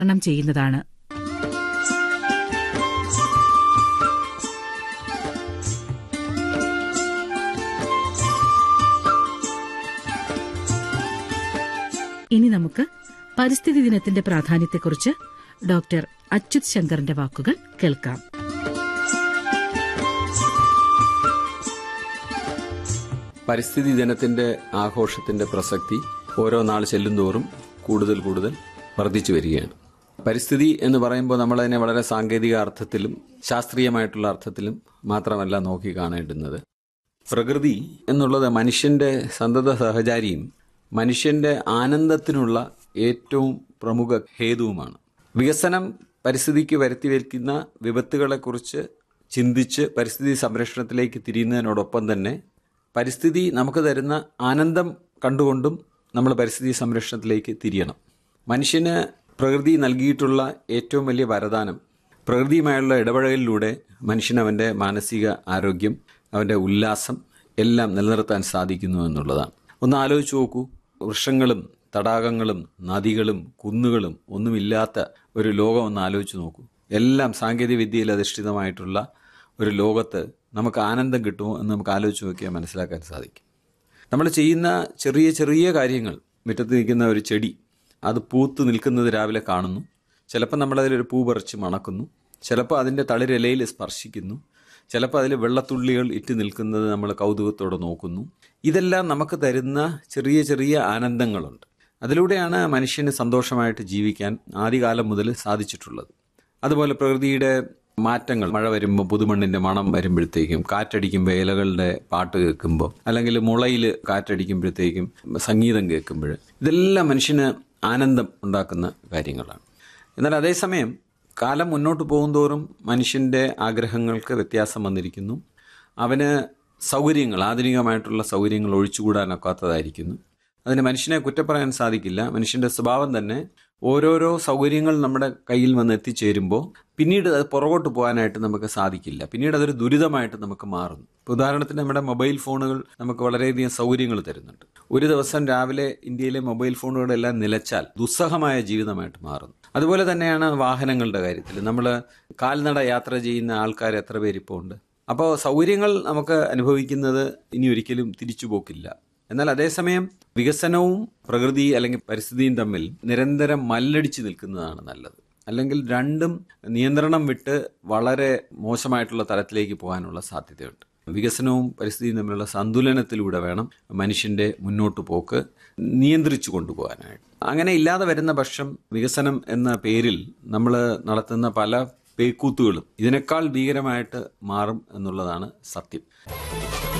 ണം ചെയ്യുന്നതാണ് ഇനി നമുക്ക് പരിസ്ഥിതി ദിനത്തിന്റെ പ്രാധാന്യത്തെക്കുറിച്ച് ഡോക്ടർ അച്യുത് ശങ്കറിന്റെ വാക്കുകൾ കേൾക്കാം പരിസ്ഥിതി ദിനത്തിന്റെ ആഘോഷത്തിന്റെ പ്രസക്തി ഓരോ നാൾ ചെല്ലുന്തോറും കൂടുതൽ കൂടുതൽ വർദ്ധിച്ചു വരികയാണ് പരിസ്ഥിതി എന്ന് പറയുമ്പോൾ നമ്മൾ അതിനെ വളരെ സാങ്കേതിക അർത്ഥത്തിലും ശാസ്ത്രീയമായിട്ടുള്ള അർത്ഥത്തിലും മാത്രമല്ല നോക്കി കാണേണ്ടുന്നത് പ്രകൃതി എന്നുള്ളത് മനുഷ്യന്റെ സന്തത സഹചാരിയും മനുഷ്യന്റെ ആനന്ദത്തിനുള്ള ഏറ്റവും പ്രമുഖ ഹേതുവുമാണ് വികസനം പരിസ്ഥിതിക്ക് വരുത്തി വയ്ക്കുന്ന വിപത്തുകളെക്കുറിച്ച് ചിന്തിച്ച് പരിസ്ഥിതി സംരക്ഷണത്തിലേക്ക് തിരിയുന്നതിനോടൊപ്പം തന്നെ പരിസ്ഥിതി നമുക്ക് തരുന്ന ആനന്ദം കണ്ടുകൊണ്ടും നമ്മൾ പരിസ്ഥിതി സംരക്ഷണത്തിലേക്ക് തിരിയണം മനുഷ്യന് പ്രകൃതി നൽകിയിട്ടുള്ള ഏറ്റവും വലിയ വരദാനം പ്രകൃതിയുമായുള്ള ഇടപഴകലിലൂടെ മനുഷ്യന് അവൻ്റെ മാനസിക ആരോഗ്യം അവൻ്റെ ഉല്ലാസം എല്ലാം നിലനിർത്താൻ സാധിക്കുന്നു എന്നുള്ളതാണ് ഒന്ന് ആലോചിച്ച് നോക്കൂ വൃക്ഷങ്ങളും തടാകങ്ങളും നദികളും കുന്നുകളും ഒന്നുമില്ലാത്ത ഒരു ലോകം ഒന്ന് ആലോചിച്ച് നോക്കൂ എല്ലാം സാങ്കേതിക വിദ്യയിൽ അധിഷ്ഠിതമായിട്ടുള്ള ഒരു ലോകത്ത് നമുക്ക് ആനന്ദം കിട്ടുമോ എന്ന് നമുക്ക് ആലോചിച്ച് നോക്കിയാൽ മനസ്സിലാക്കാൻ സാധിക്കും നമ്മൾ ചെയ്യുന്ന ചെറിയ ചെറിയ കാര്യങ്ങൾ മുറ്റത്ത് നിൽക്കുന്ന ഒരു ചെടി അത് പൂത്ത് നിൽക്കുന്നത് രാവിലെ കാണുന്നു ചിലപ്പോൾ നമ്മളതിലൊരു പൂ പറിച്ച് മണക്കുന്നു ചിലപ്പോൾ അതിൻ്റെ തളിരിലയിൽ സ്പർശിക്കുന്നു ചിലപ്പോൾ അതിൽ വെള്ളത്തുള്ളികൾ ഇറ്റ് നിൽക്കുന്നത് നമ്മൾ കൗതുകത്തോടെ നോക്കുന്നു ഇതെല്ലാം നമുക്ക് തരുന്ന ചെറിയ ചെറിയ ആനന്ദങ്ങളുണ്ട് അതിലൂടെയാണ് മനുഷ്യന് സന്തോഷമായിട്ട് ജീവിക്കാൻ ആദ്യകാലം മുതൽ സാധിച്ചിട്ടുള്ളത് അതുപോലെ പ്രകൃതിയുടെ മാറ്റങ്ങൾ മഴ വരുമ്പോൾ പുതുമണ്ണിന്റെ മണം വരുമ്പോഴത്തേക്കും കാറ്റടിക്കുമ്പോൾ ഇലകളുടെ പാട്ട് കേൾക്കുമ്പോൾ അല്ലെങ്കിൽ മുളയിൽ കാറ്റടിക്കുമ്പോഴത്തേക്കും സംഗീതം കേൾക്കുമ്പോൾ ഇതെല്ലാം മനുഷ്യന് ആനന്ദം ഉണ്ടാക്കുന്ന കാര്യങ്ങളാണ് എന്നാൽ അതേസമയം കാലം മുന്നോട്ട് പോകുന്തോറും മനുഷ്യന്റെ ആഗ്രഹങ്ങൾക്ക് വ്യത്യാസം വന്നിരിക്കുന്നു അവന് സൗകര്യങ്ങൾ ആധുനികമായിട്ടുള്ള സൗകര്യങ്ങൾ ഒഴിച്ചുകൂടാനൊക്കാത്തതായിരിക്കുന്നു അതിന് മനുഷ്യനെ കുറ്റപ്പറയാൻ സാധിക്കില്ല മനുഷ്യന്റെ സ്വഭാവം തന്നെ ഓരോരോ സൗകര്യങ്ങൾ നമ്മുടെ കയ്യിൽ വന്ന് എത്തിച്ചേരുമ്പോൾ പിന്നീട് അത് പുറകോട്ട് പോകാനായിട്ട് നമുക്ക് സാധിക്കില്ല പിന്നീട് അതൊരു ദുരിതമായിട്ട് നമുക്ക് മാറുന്നു ഇപ്പോൾ ഉദാഹരണത്തിന് നമ്മുടെ മൊബൈൽ ഫോണുകൾ നമുക്ക് വളരെയധികം സൗകര്യങ്ങൾ തരുന്നുണ്ട് ഒരു ദിവസം രാവിലെ ഇന്ത്യയിലെ മൊബൈൽ ഫോണുകളെല്ലാം നിലച്ചാൽ ദുസ്സഹമായ ജീവിതമായിട്ട് മാറുന്നു അതുപോലെ തന്നെയാണ് വാഹനങ്ങളുടെ കാര്യത്തിൽ നമ്മൾ കാൽനട യാത്ര ചെയ്യുന്ന ആൾക്കാർ എത്ര പേരിപ്പോൾ ഉണ്ട് അപ്പോൾ സൗകര്യങ്ങൾ നമുക്ക് അനുഭവിക്കുന്നത് ഇനി ഒരിക്കലും തിരിച്ചു പോക്കില്ല എന്നാൽ അതേസമയം വികസനവും പ്രകൃതി അല്ലെങ്കിൽ പരിസ്ഥിതിയും തമ്മിൽ നിരന്തരം മല്ലടിച്ച് നിൽക്കുന്നതാണ് നല്ലത് അല്ലെങ്കിൽ രണ്ടും നിയന്ത്രണം വിട്ട് വളരെ മോശമായിട്ടുള്ള തലത്തിലേക്ക് പോകാനുള്ള സാധ്യതയുണ്ട് വികസനവും പരിസ്ഥിതിയും തമ്മിലുള്ള സന്തുലനത്തിലൂടെ വേണം മനുഷ്യന്റെ മുന്നോട്ട് പോക്ക് നിയന്ത്രിച്ചു കൊണ്ടുപോകാനായിട്ട് അങ്ങനെ ഇല്ലാതെ വരുന്ന പക്ഷം വികസനം എന്ന പേരിൽ നമ്മൾ നടത്തുന്ന പല പേക്കൂത്തുകളും ഇതിനേക്കാൾ ഭീകരമായിട്ട് മാറും എന്നുള്ളതാണ് സത്യം